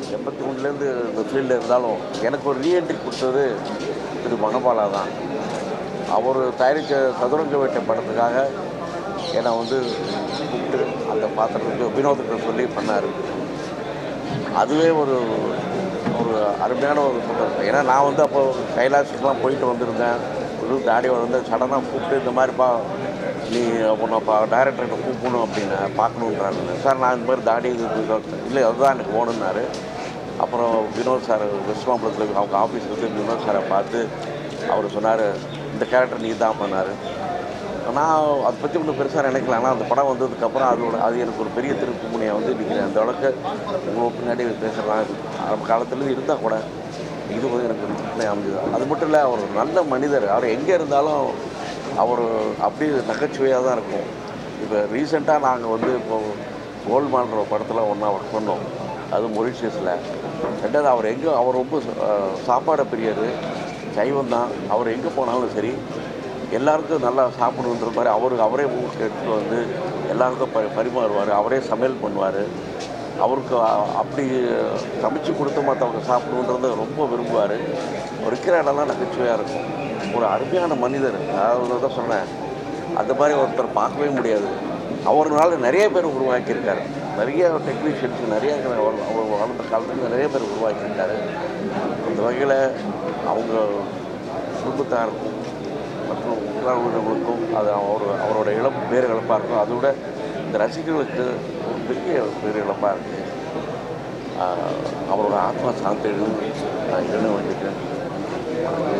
எண்பத்தி மூணுலேருந்து இந்த ஃபீல்டில் இருந்தாலும் எனக்கு ஒரு ரீஎன்ட்ரி கொடுத்தது திரு மனபாலா தான் அவர் தயாரித்த சதுரங்க வேட்டை படத்துக்காக என்னை வந்து கூப்பிட்டு அந்த பாத்திரத்துக்கு வினோதத்தை சொல்லி பண்ணார் அதுவே ஒரு ஒரு அருமையான ஒரு சந்தோஷம் ஏன்னா நான் வந்து அப்போ கைலாசுக்கெலாம் போயிட்டு வந்திருந்தேன் புது தாடி வந்து சடனாக கூப்பிட்டு இந்த மாதிரிப்பா நீ உன்னப்பா டைரக்டர்கிட்ட கூப்பிடணும் அப்படின்னு பார்க்கணுன்றாங்க சார் நான் இந்த மாதிரி தாடி இது இது- இல்லை அதுதான் எனக்கு ஓணுன்னாரு அப்புறம் வினோத் சார் விஸ்வாம்பலத்தில் அவங்க ஆஃபீஸ் வந்து வினோத் சாரை பார்த்து அவர் சொன்னார் இந்த கேரக்டர் நீ தான் பண்ணார் நான் அதை பற்றி ஒன்றும் பெருசாக நினைக்கல ஆனால் அந்த படம் வந்ததுக்கப்புறம் அதோட அது எனக்கு ஒரு பெரிய திருப்பு முனையை வந்து நிற்கிறேன் அந்த அளவுக்கு உங்களுக்கு பின்னாடி பேசுகிறலாம் ஆரம்ப காலத்துலேருந்து இருந்தால் கூட இது வந்து எனக்கு ஒரு திருப்தியை அமைஞ்சது அது மட்டும் இல்லை அவர் ஒரு நல்ல மனிதர் அவர் எங்கே இருந்தாலும் அவர் அப்படியே நகைச்சுவையாக தான் இருக்கும் இப்போ ரீசெண்டாக நாங்கள் வந்து இப்போ கோல்மான்ற படத்தில் ஒன்றா ஒர்க் பண்ணோம் அது மொரிஷியஸில் ரெண்டாவது அவர் எங்கே அவர் ரொம்ப அஹ், சாப்பாடு பிரியர் சைவம் தான் அவர் எங்கே போனாலும் சரி எல்லாருக்கும் நல்லா சாப்பிடணுன்ற மாதிரி அவர் அவரே ஊருக்கு எடுத்துகிட்டு வந்து எல்லாருக்கும் பரி பரிமாறுவார் அவரே சமையல் பண்ணுவார் அவருக்கு அ- அப்படி சமைச்சு கொடுத்து மற்றவங்க சாப்பிடணுன்றத ரொம்ப விரும்புவார் இருக்கிற இடம்லாம் நகைச்சுவையாக இருக்கும் ஒரு அருமையான மனிதர் அதாவது தான் சொன்னேன் அந்த மாதிரி ஒருத்தர் பார்க்கவே முடியாது அவர்னால நிறைய பேர் உருவாக்கியிருக்காரு நிறைய டெக்னீஷியன்ஸ் நிறைய அவர் அவர் வாழ்ந்த காலத்தில் நிறைய பேர் உருவாக்கியிருக்காரு அந்த வகையில் அவங்க குடும்பத்தாருக்கும் மற்றும் உறவினர்களுக்கும் அது அவர் அவரோட இழப்பு பேர் இழப்பாக இருக்கும் அதை விட இந்த ரசிகர்களுக்கு ஒரு பெரிய பேர் இழப்பாக இருக்குது அவரோட ஆத்மா சாந்தி நான் என்ன வேண்டிக்கிறேன்